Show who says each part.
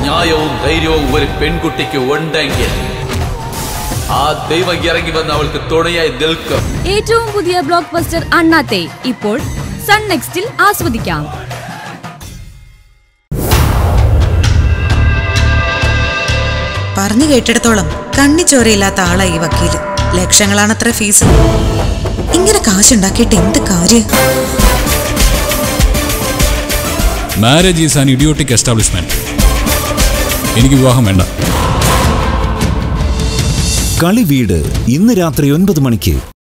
Speaker 1: ന്യായവും ധൈര്യവും ഒരു പെൺകുട്ടിക്ക് ഉണ്ടെങ്കിൽ ആ ദൈവം ഇറങ്ങി വന്ന് അവൾക്ക് തുണയായി നിൽക്കും
Speaker 2: ഏറ്റവും പുതിയ ബ്ലോക്ക് ബസ്റ്റർ അണ്ണാത്തെ ഇപ്പോൾ സൺ നെക്സ്റ്റിൽ ആസ്വദിക്കാം
Speaker 3: പറഞ്ഞു കേട്ടിടത്തോളം കണ്ണിച്ചോരയില്ലാത്ത ആളാ ഈ വക്കീല് ലക്ഷങ്ങളാണത്ര ഫീസ് ഇങ്ങനെ കാശുണ്ടാക്കിയിട്ട് എന്ത് കാര്യം
Speaker 4: marriage is an idiotic establishment എനിക്ക് വിവാഹം വേണ്ട
Speaker 5: കളി വീട് ഇന്ന് രാത്രി ഒൻപത് മണിക്ക്